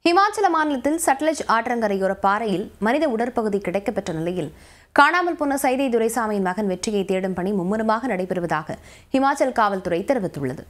ஹிமாச்சல மாநிலத்தில் சட்லஜ் ஆற்றங்கரையோர பாறையில் மனித உடற்பகுதி கிடைக்கப்பெற்ற நிலையில் காணாமல் போன சைதை துரைசாமியின் மகன் வெற்றியை தேடும் பணி மும்முரமாக நடைபெறுவதாக ஹிமாச்சல் காவல்துறை தெரிவித்துள்ளது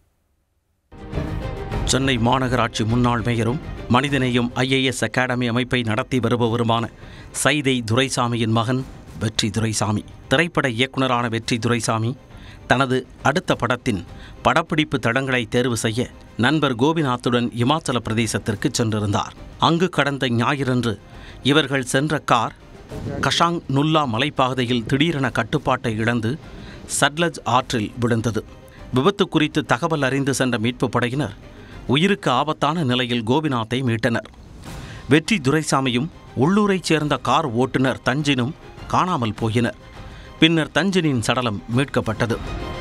சென்னை மாநகராட்சி முன்னாள் மேயரும் மனிதநேயம் ஐஏஎஸ் அகாடமி அமைப்பை நடத்தி வருபவருமான சைதை துரைசாமியின் மகன் வெற்றி துரைசாமி திரைப்பட இயக்குனரான வெற்றி துரைசாமி தனது அடுத்த படத்தின் படப்பிடிப்பு தடங்களை தேர்வு செய்ய நண்பர் கோபிநாத்துடன் இமாச்சல பிரதேசத்திற்கு சென்றிருந்தார் அங்கு கடந்த ஞாயிறன்று இவர்கள் சென்ற கார் கஷாங் நுல்லா மலைப்பாதையில் திடீரென கட்டுப்பாட்டை இழந்து சட்லஜ் ஆற்றில் விழுந்தது விபத்து குறித்து தகவல் அறிந்து சென்ற மீட்புப் படையினர் உயிருக்கு ஆபத்தான நிலையில் கோபிநாத்தை மீட்டனர் வெற்றி துரைசாமியும் உள்ளூரைச் சேர்ந்த கார் ஓட்டுநர் தஞ்சினும் காணாமல் போயினர் பின்னர் தஞ்சினின் சடலம் மீட்கப்பட்டது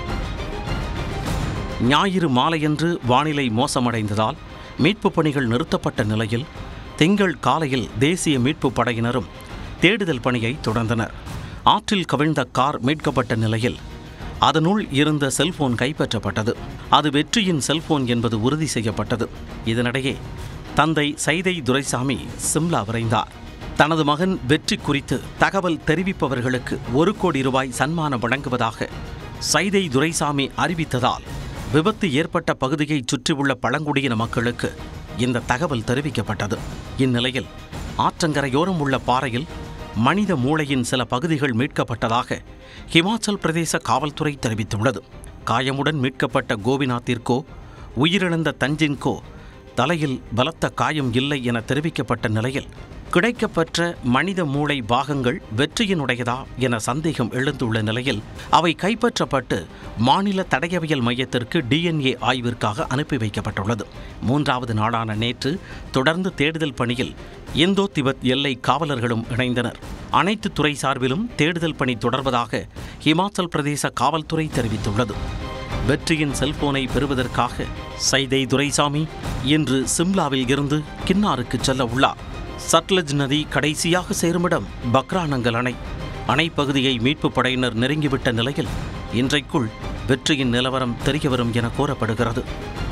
ஞாயிறு மாலையன்று வானிலை மோசமடைந்ததால் மீட்புப் பணிகள் நிறுத்தப்பட்ட நிலையில் திங்கள் காலையில் தேசிய மீட்புப் படையினரும் தேடுதல் பணியை தொடர்ந்தனர் ஆற்றில் கவிழ்ந்த கார் மீட்கப்பட்ட நிலையில் அதனுள் இருந்த செல்போன் கைப்பற்றப்பட்டது அது வெற்றியின் செல்போன் என்பது உறுதி செய்யப்பட்டது இதனிடையே தந்தை சைதை துரைசாமி சிம்லா விரைந்தார் தனது மகன் வெற்றி குறித்து தகவல் தெரிவிப்பவர்களுக்கு ஒரு கோடி ரூபாய் சன்மானம் வழங்குவதாக சைதை துரைசாமி அறிவித்ததால் விபத்து ஏற்பட்ட பகுதியை சுற்றியுள்ள பழங்குடியின மக்களுக்கு இந்த தகவல் தெரிவிக்கப்பட்டது இந்நிலையில் ஆற்றங்கரையோரம் உள்ள பாறையில் மனித மூளையின் சில பகுதிகள் மீட்கப்பட்டதாக ஹிமாச்சல் பிரதேச காவல்துறை தெரிவித்துள்ளது காயமுடன் மீட்கப்பட்ட கோபிநாத்திற்கோ உயிரிழந்த தஞ்சின்கோ தலையில் பலத்த காயம் இல்லை என தெரிவிக்கப்பட்ட நிலையில் கிடைக்கப்பெற்ற மனித மூளை பாகங்கள் வெற்றியினுடையதா என சந்தேகம் எழுந்துள்ள நிலையில் அவை கைப்பற்றப்பட்டு மாநில தடயவியல் மையத்திற்கு டிஎன்ஏ ஆய்விற்காக அனுப்பி வைக்கப்பட்டுள்ளது மூன்றாவது நாளான நேற்று தொடர்ந்து தேடுதல் பணியில் இந்தோ திபெத் எல்லை காவலர்களும் இணைந்தனர் அனைத்து துறை சார்பிலும் தேடுதல் பணி தொடர்வதாக ஹிமாச்சல் பிரதேச காவல்துறை தெரிவித்துள்ளது வெற்றியின் செல்போனை பெறுவதற்காக சைதை துரைசாமி இன்று சிம்லாவில் இருந்து கின்னாருக்கு செல்ல உள்ளார் சட்லஜ் நதி கடைசியாக சேருமிடம் பக்ரானங்கல் அணை அணை பகுதியை மீட்புப் படையினர் நெருங்கிவிட்ட நிலையில் இன்றைக்குள் வெற்றியின் நிலவரம் தெரியவரும் என கூறப்படுகிறது